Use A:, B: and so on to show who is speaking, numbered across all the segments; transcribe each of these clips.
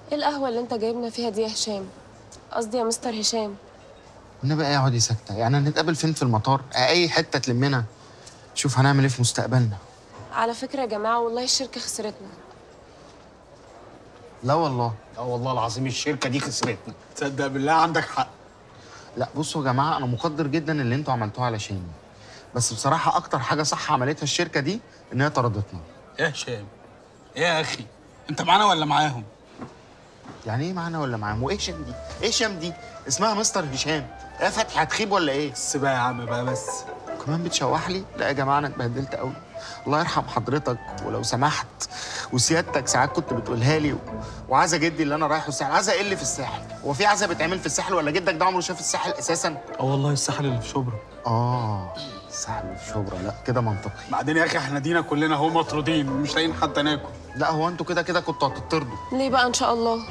A: ايه القهوة اللي انت جايبنا فيها دي يا هشام؟ قصدي يا مستر هشام
B: النبي ايه اقعدي ساكته يعني هنتقابل فين في المطار اي حته تلمنا شوف هنعمل ايه في مستقبلنا
A: على فكرة يا جماعة والله الشركة خسرتنا
B: لا والله
C: لا والله العظيم الشركه دي خسرتنا تصدق بالله عندك حق
B: لا بصوا يا جماعه انا مقدر جدا اللي انتوا عملتوه علشاني بس بصراحه اكتر حاجه صح عملتها الشركه دي ان هي طردتنا
C: يا هشام ايه يا اخي انت معانا ولا معاهم
B: يعني ايه معانا ولا معاهم وايه شام دي ايه شام دي اسمها مستر هشام ايه يا فتحي هتخيب ولا ايه
C: بس بقى يا عم بقى بس
B: كمان بتشوح لي لا يا جماعه انا اتبهدلت قوي الله يرحم حضرتك ولو سمحت وسيادتك ساعات كنت بتقولها لي و... وعزا جدي اللي انا رايحه الساحل عزا ايه اللي في الساحل هو في عزا بيتعمل في الساحل ولا جدك ده عمره شاف الساحل اساسا
C: اه والله الساحل اللي في شبرا
B: اه الساحل في شبرا لا كده منطقي
C: بعدين يا اخي احنا دينا كلنا اهو مطرودين مش لاقيين حتى ناكل
B: لا هو انتوا كده كده كنتوا هتطردوا
A: ليه بقى ان شاء الله؟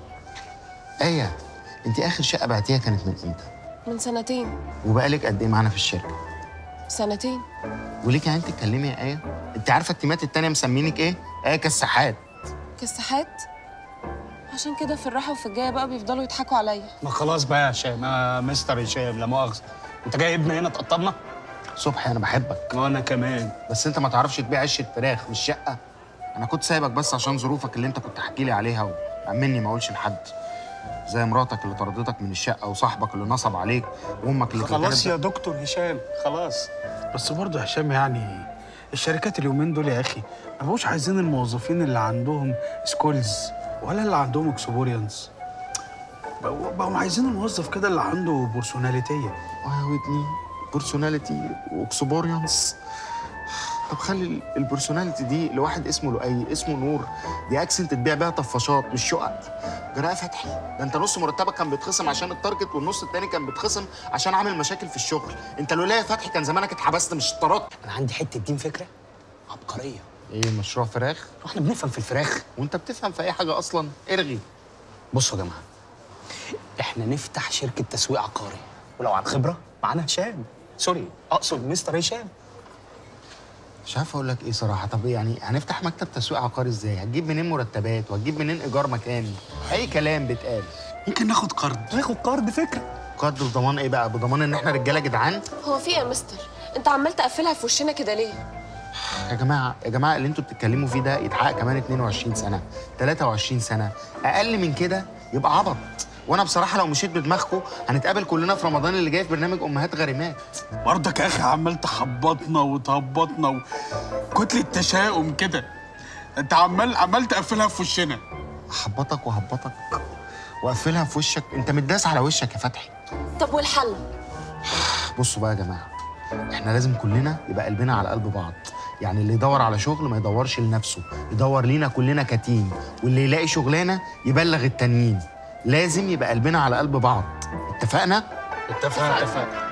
B: ايه انت اخر شقه بعتيها كانت من امتى
A: من سنتين
B: وبقالك قد ايه معانا في الشركه
A: سنتين
B: وليك يعني تتكلمي يا ايه انت عارفه التيمات التانيه مسمينك ايه ايه كساحات
A: كساحات عشان كده في الراحة وفي الجاية بقى بيفضلوا يضحكوا عليا
C: ما خلاص بقى يا هشام يا مستر هشام لا مؤاخذه انت جاي ابني هنا تقطبنا
B: صبحي انا بحبك
C: وانا كمان
B: بس انت ما تعرفش تبيع عش الفراخ مش شقه انا كنت سايبك بس عشان ظروفك اللي انت كنت حكي لي عليها وامني ما اقولش لحد زي مراتك اللي طردتك من الشقه وصاحبك اللي نصب عليك وامك اللي كانت
C: خلاص
B: بتهدد-
C: يا دكتور هشام خلاص بس برضه يا هشام يعني الشركات اليومين دول يا اخي ما بقوش عايزين الموظفين اللي عندهم سكولز ولا اللي عندهم اكسبورينس بقوا بقوا عايزين الموظف كده اللي عنده بورسوناليتيه
B: اه يا ودني بيرسوناليتي واكسبوريانس طب خلي البيرسوناليتي دي لواحد اسمه لؤي اسمه نور دي اكسنت تبيع بيها طفاشات مش شقق جراء فتحي ده انت نص مرتبك كان بيتخصم عشان التارجت والنص التاني كان بيتخصم عشان عامل مشاكل في الشغل انت لولا يا فتحي كان زمانك اتحبست مش اتطردت
D: انا عندي حته دين فكره عبقريه
B: ايه مشروع فراخ
D: واحنا بنفهم في الفراخ
B: وانت بتفهم في اي حاجه اصلا ارغي
D: بصوا يا جماعه احنا نفتح شركه تسويق عقاري ولو عن خبره معانا هشام سوري اقصد مستر هشام
B: مش عارف اقول لك ايه صراحه طب يعني هنفتح مكتب تسويق عقاري ازاي هتجيب منين مرتبات وهتجيب منين ايجار مكان اي كلام بيتقال
C: ممكن ناخد قرض
D: ناخد قرض فكره
B: قرض بضمان ايه بقى بضمان ان احنا رجاله جدعان
A: هو في ايه يا مستر؟ انت عمال تقفلها في وشنا كده ليه؟
B: يا جماعه يا جماعه اللي انتوا بتتكلموا فيه ده يتحقق كمان 22 سنه 23 سنه اقل من كده يبقى عبط وانا بصراحه لو مشيت بدماغكم هنتقابل كلنا في رمضان اللي جاي في برنامج امهات غريمات
C: برضك يا اخي عمال تخبطنا وتهبطنا وكتلة تشاؤم كده انت عمال عمال تقفلها في وشنا
B: احبطك وهبطك واقفلها في وشك انت متداس على وشك يا فتحي
A: طب والحل؟
B: بصوا بقى يا جماعه احنا لازم كلنا يبقى قلبنا على قلب بعض يعني اللي يدور على شغل ما يدورش لنفسه يدور لينا كلنا كتيم واللي يلاقي شغلانه يبلغ التانيين لازم يبقى قلبنا على قلب بعض اتفقنا
C: اتفقنا اتفقنا